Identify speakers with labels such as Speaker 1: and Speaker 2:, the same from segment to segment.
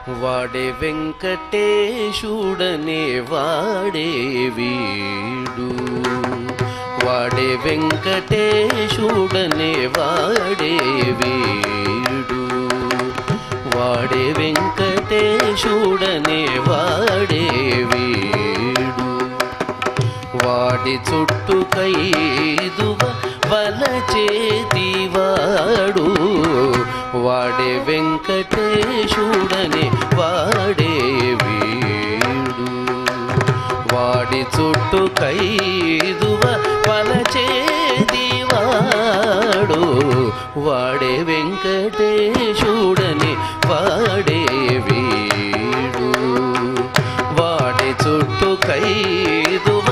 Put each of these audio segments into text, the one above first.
Speaker 1: వాడే వెంకటేశుడనే వాడే వీడు వాడే వెంకటేశుడనే వాడే వీడు వాడే వెంకటేశుడనే వాడే వీడు వాడి చుట్టూ కైదువ వలచేతివాడు వాడే వెంకటేశుడని వాడే వీడు వాడి చుట్టూ కైదువ వలచేతివాడు వాడే వెంకటేశుడని వాడే వీడు వాడి చుట్టూ కైదువ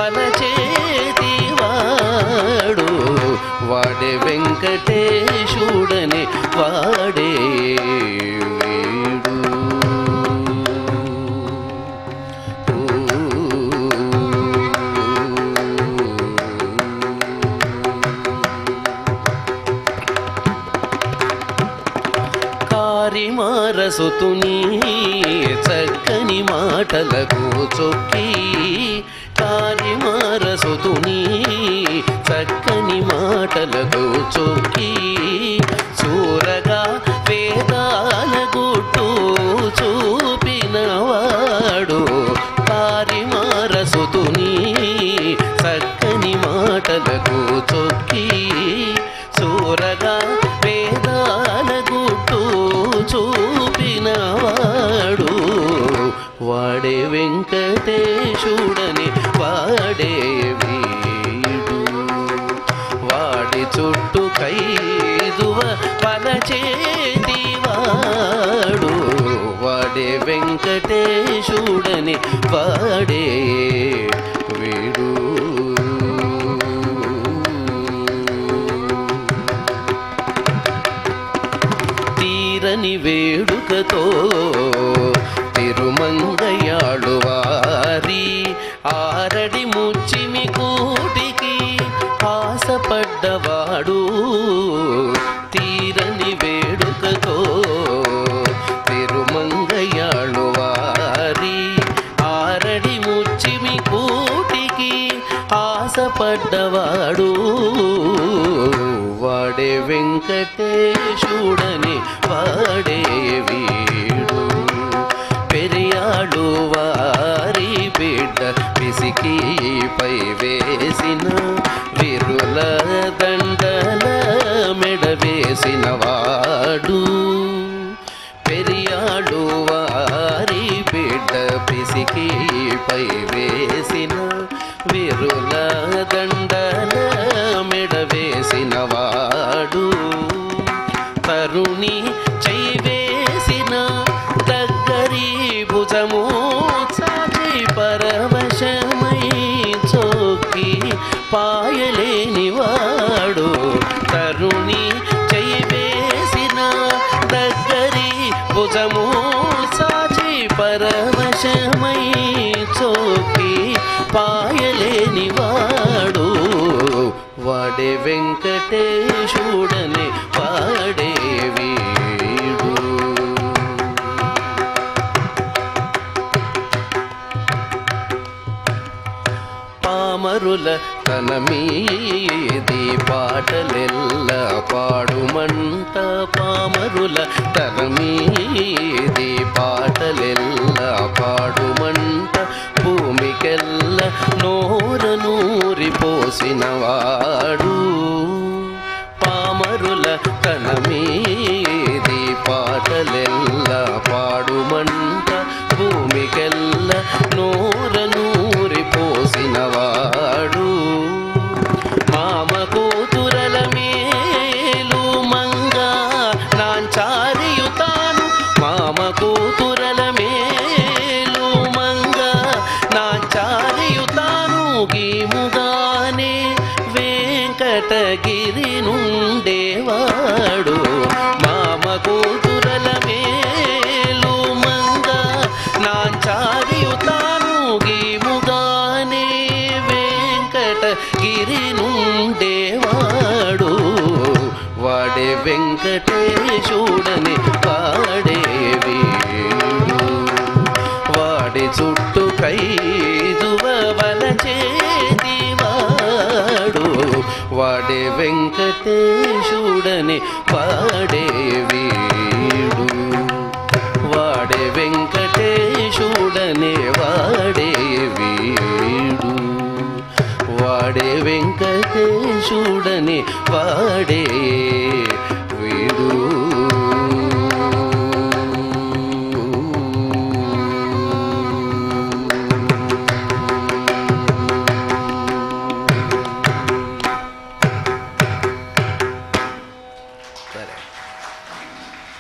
Speaker 1: పలచేతివాడు వాడే వెంకటేశుడని వాడే వీడు కారిమారసుతుని చక్కని మాటలకు చొక్కి కారిమారసుతుని చక్కని మాటలకు చొక్కి చూరగా వేదాల గుట్టు చూపినవాడు కారిమారసుతుని చక్కని మాటలకు చొక్కి చూరగా వేదాల గుట్టు చూపినవాడు వాడే వెంకటేశుడని వాడే వీడు వాడి చుట్టూ కైదువ పలచేతివాడు వాడే వెంకటేశుడని వాడే వీడు తీరని వేడుకతో తిరుమంగయాడు వారి ఆరడి ముచ్చిమి కూటికి ఆశపడ్డవాడు తీరని వేడుకతో తిరుమంగయాడు వారి ఆరడి ముచ్చిమి కూటికి ఆశపడ్డవాడు వాడే వెంకటేశుడని వాడే వీడు పెరియాడు వారి బిడ్డ పిసికి పై వేసిన విరుల దండల మెడ వేసిన వాడు పెరియాడు వారి బిడ్డ పిసికి పై వేసిన విరుల దండల మెడ వేసిన వాడు తరుణి చైవేసిన దగ్గరి భుజము చాచి పరవశమై చోకి పాయలేని వాడు తరుణి చైవేసిన దగ్గరి భుజము సాచి పరవశమై చోకి పాయలేని వాడు వాడే వెంకటేశుడని వాడే వీడు పామరుల తన మీది పాటలెల్ల పాడుమంట పామరుల తన మీది పాటలెల్ల పాడుమంట భూమికెల్ల నోర నూరి పోసినవాడు పామరుల తన మీది పాటలెల్ల పాడుమంట భూమికెల్ల నోర నూరి పోసినవాడు మామ కూతురల మేలు మంగా నాంచారియుతాను మామ కూతురల మేలు మంగా నాంచారియుతాను గీముగానే వెంకటగిరి నుండేవాడు మామ కూతురల మేలు మంగా నాంచారియుతాను గీముగానే వెంకటగిరి నుండేవాడు వాడే వెంకటేశుడని వాడే వీడు చుట్టు కైదువ వలచేదివాడు వాడే వెంకటేశుడని వాడే వీడు వాడే వెంకటేశుడనే వాడే వీడు వాడే వెంకటేశుడని వాడే